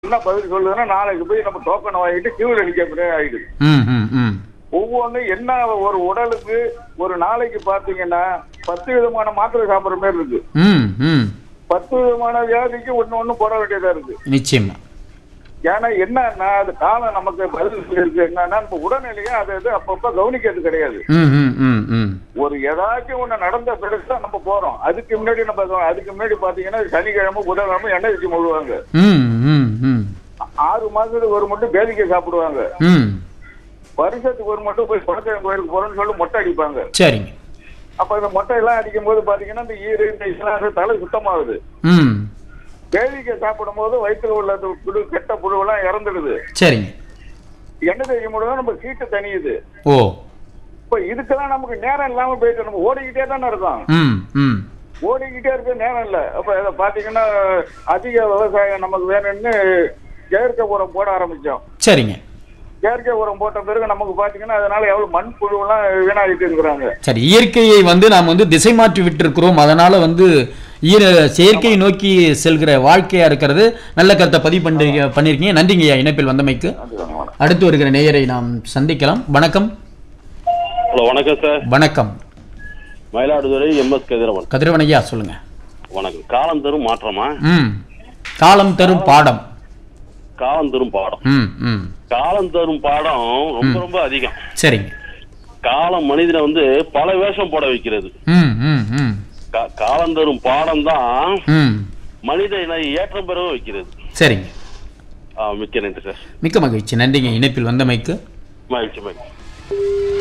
என்ன பதில் சொல்லுதுன்னா நாளைக்கு போய் நம்ம டோக்கன் வாங்கிட்டு கியூல நிக்க முடியாது ஆயிடுது ம் ம் ம் ஒவ்வொன்றும் என்ன ஒரு உடலுக்கு ஒரு நாளைக்கு பாத்தீங்கன்னா பத்து விதமான மாத்திரை சாப்பிடுற மாதிரி இருக்கு ம் ம் பத்து விதமான வியாதிக்கு ஒண்ணு ஒண்ணு போட வேண்டியதா இருக்கு நிச்சயமா ஏன்னா என்னன்னா அது காலம் நமக்கு பதில் இருக்கு என்னன்னா நம்ம உடல்நிலையை அதை இது அப்பப்ப கவனிக்கிறது கிடையாது ம் ம் ம் ம் ஒரு ஏதாச்சும் ஒண்ணு நடந்த பிறகுதான் நம்ம போறோம் அதுக்கு முன்னாடி நம்ம கவ- அதுக்கு முன்னாடி பாத்தீங்கன்னா சனிக்கிழமை புதன்கிழமை எண்ணெய் வச்சு முழுவாங்க ம் ம் ம் ஆறு மாசத்துக்கு ஒரு மட்டும் பேதிக்கை சாப்பிடுவாங்க ம் வருஷத்துக்கு ஒரு மட்டும் போய் குலதெய்வம் கோயிலுக்கு போறோம்னு சொல்லி மொட்டை அடிப்பாங்க சரிங்க அப்ப இந்த மொட்டை எல்லாம் அடிக்கும் போது பாத்தீங்கன்னா இந்த ஈரு இந்த இதெல்லாம் தலை சுத்தமாகுது ம் பேதிக்கை சாப்பிடும் போது வயிற்றுல உள்ள அந்த புழு கெட்ட புழுவெல்லாம் இறந்துடுது சரிங்க எண்ணெய் தேய்க்கும் போது நம்ம சீட்டு தனியுது ஓ இப்ப இதுக்கெல்லாம் நமக்கு நேரம் இல்லாம போயிட்டு நம்ம ஓடிக்கிட்டே தானே இருக்கோம் ம் ம் ஓடிக்கிட்டே இருக்க நேரம் இல்ல அப்ப இதை பாத்தீங்கன்னா அதிக விவசாயம் நமக்கு வேணும்னு செயற்கை உரம் போட ஆரம்பிச்சோம் சரிங்க செயற்கை உரம் போட்ட பிறகு நமக்கு பாத்தீங்கன்னா அதனால எவ்வளவு மண் புழுவெல்லாம் வீணாகிட்டு இருக்கிறாங்க சரி இயற்கையை வந்து நாம் வந்து திசை மாற்றி விட்டிருக்கிறோம் அதனால வந்து ஈர செயற்கையை நோக்கி செல்கிற வாழ்க்கையா இருக்கிறது நல்ல கருத்தை பதிவு பண்ணி பண்ணியிருக்கீங்க நன்றிங்கய்யா இணைப்பில் வந்தமைக்கு அடுத்து வருகிற நேயரை நாம் சந்திக்கலாம் வணக்கம் ஹலோ வணக்கம் சார் வணக்கம் மயிலாடுதுறை எம்எஸ் கதிரவன் கதிரவன் ஐயா சொல்லுங்க வணக்கம் காலம் தரும் மாற்றமா ம் காலம் தரும் பாடம் காலம் தரும் பாடம் ம் ம் காலம் தரும் பாடம் ரொம்ப ரொம்ப அதிகம் சரிங்க காலம் மனிதனை வந்து பல வேஷம் போட வைக்கிறது ம் ம் ம் கா- காலம் தரும் பாடம் தான் ம் மனிதனை ஏற்றம் பெற வைக்கிறது சரிங்க ஆ, மிக்க நன்றி சார் மிக்க மகிழ்ச்சி நன்றிங்க இணைப்பில் வந்தமைக்கு மகிழ்ச்சி மகிழ்ச்சி